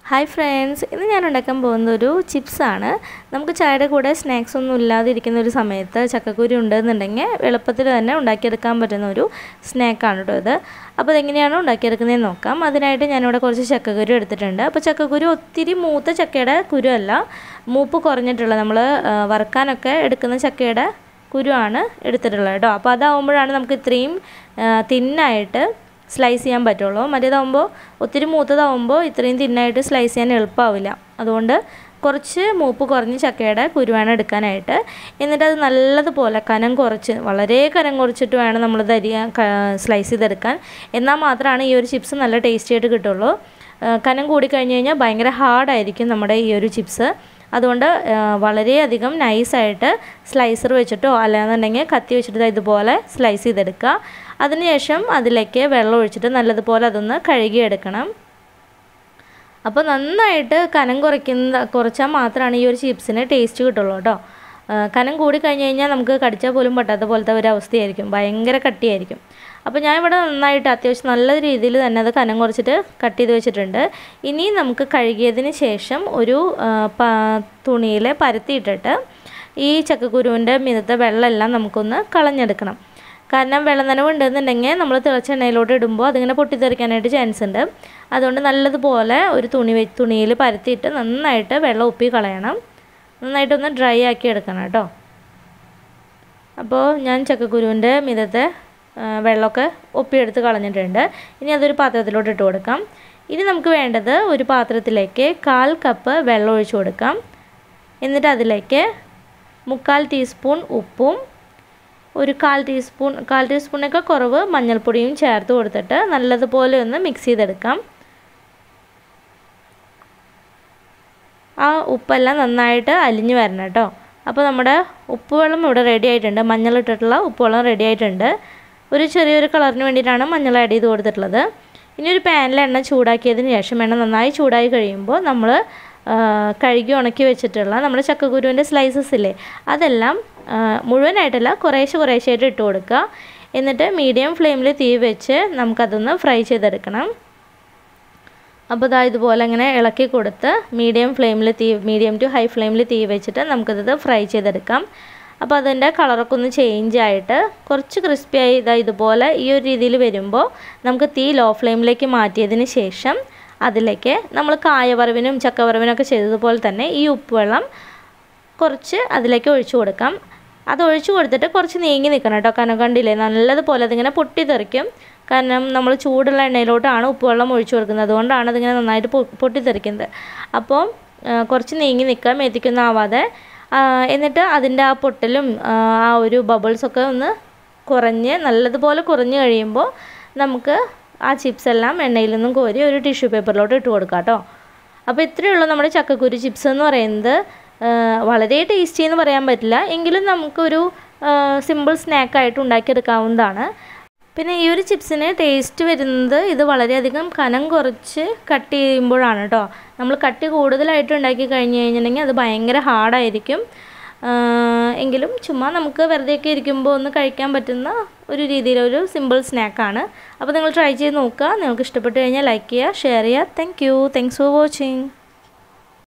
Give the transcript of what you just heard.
hi friends ഇന്ന് ഞാൻ ഉണ്ടാക്കാൻ പോകുന്ന ഒരു ചിപ്സാണ് നമുക്ക് ചായയുടെ കൂടെ സ്നാക്സ് ഒന്നും ഇല്ലാതിരിക്കുന്ന ഒരു സമയത്ത് ചക്കക്കുരു ഉണ്ടെന്നുണ്ടെങ്കിൽ എളുപ്പത്തിൽ തന്നെ ഉണ്ടാക്കിയെടുക്കാൻ പറ്റുന്ന ഒരു സ്നാക്കാണ് കേട്ടോ ഇത് അപ്പോൾ അതെങ്ങനെയാണ് ഉണ്ടാക്കിയെടുക്കുന്നതെന്ന് നോക്കാം അതിനായിട്ട് ഞാനിവിടെ കുറച്ച് ചക്കക്കുരു എടുത്തിട്ടുണ്ട് അപ്പോൾ ചക്കക്കുരു ഒത്തിരി മൂത്ത ചക്കയുടെ കുരു അല്ല മൂപ്പ് കുറഞ്ഞിട്ടുള്ള നമ്മൾ വറുക്കാനൊക്കെ എടുക്കുന്ന ചക്കയുടെ കുരുവാണ് എടുത്തിട്ടുള്ളത് കേട്ടോ അപ്പോൾ അതാവുമ്പോഴാണ് നമുക്ക് ഇത്രയും തിന്നായിട്ട് സ്ലൈസ് ചെയ്യാൻ പറ്റുള്ളൂ മറ്റേതാവുമ്പോൾ ഒത്തിരി മൂത്തതാവുമ്പോൾ ഇത്രയും തിന്നായിട്ട് സ്ലൈസ് ചെയ്യാൻ എളുപ്പമാവില്ല അതുകൊണ്ട് കുറച്ച് മൂപ്പ് കുറഞ്ഞ ചക്കയുടെ കുരുവാണ് എടുക്കാനായിട്ട് എന്നിട്ട് അത് നല്ലതുപോലെ കനം കുറച്ച് വളരെ കനം കുറച്ചിട്ട് വേണം നമ്മളത് അരിയാൻ സ്ലൈസ് ചെയ്തെടുക്കാൻ എന്നാൽ മാത്രമാണ് ഈ ഒരു ചിപ്സ് നല്ല ടേസ്റ്റി ആയിട്ട് കിട്ടുള്ളൂ കനം കൂടി കഴിഞ്ഞ് കഴിഞ്ഞാൽ ഭയങ്കര ഹാർഡായിരിക്കും നമ്മുടെ ഈ ഒരു ചിപ്സ് അതുകൊണ്ട് വളരെയധികം നൈസായിട്ട് സ്ലൈസർ വെച്ചിട്ടോ അല്ലാന്നുണ്ടെങ്കിൽ കത്തി വെച്ചിട്ട് ഇതുപോലെ സ്ലൈസ് ചെയ്തെടുക്കുക അതിനുശേഷം അതിലേക്ക് വെള്ളം ഒഴിച്ചിട്ട് നല്ലതുപോലെ അതൊന്ന് കഴുകിയെടുക്കണം അപ്പോൾ നന്നായിട്ട് കനം കുറയ്ക്കുന്ന കുറച്ചാൽ മാത്രമാണ് ഈ ഒരു ചിപ്സിന് ടേസ്റ്റ് കിട്ടുള്ളൂ കേട്ടോ കനം കൂടി കഴിഞ്ഞ് കഴിഞ്ഞാൽ നമുക്ക് കടിച്ചാൽ പോലും പറ്റാത്ത പോലത്തെ ഒരു അവസ്ഥയായിരിക്കും ഭയങ്കര കട്ടിയായിരിക്കും അപ്പോൾ ഞാൻ ഇവിടെ നന്നായിട്ട് അത്യാവശ്യം നല്ല രീതിയിൽ തന്നെ അത് കനം കുറച്ചിട്ട് കട്ട് ചെയ്ത് വെച്ചിട്ടുണ്ട് ഇനി നമുക്ക് കഴുകിയതിന് ശേഷം ഒരു തുണിയിൽ പരത്തിയിട്ടിട്ട് ഈ ചക്കക്കുരുവിൻ്റെ മിതത്തെ വെള്ളമെല്ലാം നമുക്കൊന്ന് കളഞ്ഞെടുക്കണം കാരണം വെള്ളം നനവ് ഉണ്ടെന്നുണ്ടെങ്കിൽ നമ്മൾ തിളച്ച എണ്ണയിലോട്ട് ഇടുമ്പോൾ അതിങ്ങനെ പൊട്ടിത്തെറിക്കാനായിട്ട് ചാൻസ് ഉണ്ട് അതുകൊണ്ട് നല്ലതുപോലെ ഒരു തുണി വെ തുണിയിൽ പരത്തിയിട്ട് നന്നായിട്ട് വെള്ളം ഉപ്പി കളയണം നന്നായിട്ടൊന്ന് ഡ്രൈ ആക്കി എടുക്കണം കേട്ടോ അപ്പോൾ ഞാൻ ചക്കക്കുരുവിൻ്റെ മിതത്തെ വെള്ളമൊക്കെ ഒപ്പിയെടുത്ത് കളഞ്ഞിട്ടുണ്ട് ഇനി അതൊരു പാത്രത്തിലോട്ട് ഇട്ട് കൊടുക്കാം ഇനി നമുക്ക് വേണ്ടത് ഒരു പാത്രത്തിലേക്ക് കാൽ കപ്പ് വെള്ളം ഒഴിച്ചു കൊടുക്കാം എന്നിട്ട് അതിലേക്ക് മുക്കാൽ ടീസ്പൂൺ ഉപ്പും ഒരു കാൽ ടീസ്പൂൺ കാൽ ടീസ്പൂണൊക്കെ കുറവ് മഞ്ഞൾപ്പൊടിയും ചേർത്ത് കൊടുത്തിട്ട് നല്ലതുപോലെ ഒന്ന് മിക്സ് ചെയ്തെടുക്കാം ആ ഉപ്പെല്ലാം നന്നായിട്ട് അലിഞ്ഞു വരണം കേട്ടോ അപ്പോൾ നമ്മുടെ ഉപ്പുവെള്ളം ഇവിടെ റെഡി ആയിട്ടുണ്ട് മഞ്ഞളിട്ടിട്ടുള്ള ഉപ്പുവെള്ളം റെഡി ആയിട്ടുണ്ട് ഒരു ചെറിയൊരു കളറിന് വേണ്ടിയിട്ടാണ് മഞ്ഞൾ ആഡ് ചെയ്ത് കൊടുത്തിട്ടുള്ളത് ഇനി ഒരു പാനിൽ എണ്ണ ചൂടാക്കിയതിന് ശേഷം എണ്ണ നന്നായി ചൂടായി കഴിയുമ്പോൾ നമ്മൾ കഴുകി ഉണക്കി വെച്ചിട്ടുള്ള നമ്മുടെ ചക്കക്കുരുവിൻ്റെ സ്ലൈസസ് ഇല്ലേ അതെല്ലാം മുഴുവനായിട്ടല്ല കുറേശ്ശെ കുറേശ്ശെയായിട്ട് ഇട്ട് കൊടുക്കുക എന്നിട്ട് മീഡിയം ഫ്ലെയിമിൽ തീ വെച്ച് നമുക്കതൊന്ന് ഫ്രൈ ചെയ്തെടുക്കണം അപ്പോൾ ഇതാ ഇതുപോലെ അങ്ങനെ ഇളക്കി കൊടുത്ത് മീഡിയം ഫ്ലെയിമിൽ തീ മീഡിയം ടു ഹൈ ഫ്ലെയിമിൽ തീ വെച്ചിട്ട് നമുക്കിത് ഫ്രൈ ചെയ്തെടുക്കാം അപ്പോൾ അതിൻ്റെ കളറൊക്കെ ഒന്ന് ചേഞ്ച് ആയിട്ട് കുറച്ച് ക്രിസ്പിയായി ഇതാ ഇതുപോലെ ഈ ഒരു രീതിയിൽ വരുമ്പോൾ നമുക്ക് തീ ലോ ഫ്ലെയിമിലേക്ക് മാറ്റിയതിന് ശേഷം അതിലേക്ക് നമ്മൾ കായവറവിനും ചക്കവറവിനൊക്കെ ചെയ്തതുപോലെ തന്നെ ഈ ഉപ്പുവെള്ളം കുറച്ച് അതിലേക്ക് ഒഴിച്ചു കൊടുക്കാം അത് ഒഴിച്ചു കൊടുത്തിട്ട് കുറച്ച് നീങ്ങി നിൽക്കണം കേട്ടോ കാരണം കണ്ടില്ലേ നല്ലതുപോലെ അതിങ്ങനെ പൊട്ടിത്തെറിക്കും കാരണം നമ്മൾ ചൂടുള്ള എണ്ണയിലോട്ടാണ് ഉപ്പുവെള്ളം ഒഴിച്ചു കൊടുക്കുന്നത് അതുകൊണ്ടാണ് അതിങ്ങനെ നന്നായിട്ട് പൊട്ടിത്തെറിക്കുന്നത് അപ്പോൾ കുറച്ച് നീങ്ങി നിൽക്കുക മേത്തിക്കൊന്നും ആവാതെ എന്നിട്ട് അതിൻ്റെ ആ പൊട്ടലും ആ ഒരു ബബിൾസൊക്കെ ഒന്ന് കുറഞ്ഞ് നല്ലതുപോലെ കുറഞ്ഞ് കഴിയുമ്പോൾ നമുക്ക് ആ ചിപ്സ് എല്ലാം എണ്ണയിൽ നിന്നും കോരി ഒരു ടിഷ്യൂ പേപ്പറിലോട്ട് ഇട്ട് കൊടുക്കാം കേട്ടോ അപ്പോൾ ഇത്രയേ ഉള്ളൂ നമ്മുടെ ചക്കക്കുരു ചിപ്സ് എന്ന് പറയുന്നത് വളരെ ടേസ്റ്റി എന്ന് പറയാൻ പറ്റില്ല എങ്കിലും നമുക്കൊരു സിമ്പിൾ സ്നാക്കായിട്ട് ഉണ്ടാക്കിയെടുക്കാവുന്നതാണ് പിന്നെ ഈ ഒരു ചിപ്സിന് ടേസ്റ്റ് വരുന്നത് ഇത് വളരെയധികം കനം കുറച്ച് കട്ട് ചെയ്യുമ്പോഴാണ് കേട്ടോ നമ്മൾ കട്ടി കൂടുതലായിട്ട് ഉണ്ടാക്കി കഴിഞ്ഞ് കഴിഞ്ഞിട്ടുണ്ടെങ്കിൽ അത് ഭയങ്കര ഹാർഡായിരിക്കും എങ്കിലും ചുമ്മാ നമുക്ക് വെറുതെയൊക്കെ ഇരിക്കുമ്പോൾ ഒന്ന് കഴിക്കാൻ പറ്റുന്ന ഒരു രീതിയിലൊരു സിമ്പിൾ സ്നാക്കാണ് അപ്പോൾ നിങ്ങൾ ട്രൈ ചെയ്ത് നോക്കുക നിങ്ങൾക്ക് ഇഷ്ടപ്പെട്ട് കഴിഞ്ഞാൽ ലൈക്ക് ചെയ്യുക ഷെയർ ചെയ്യുക thank you thanks for watching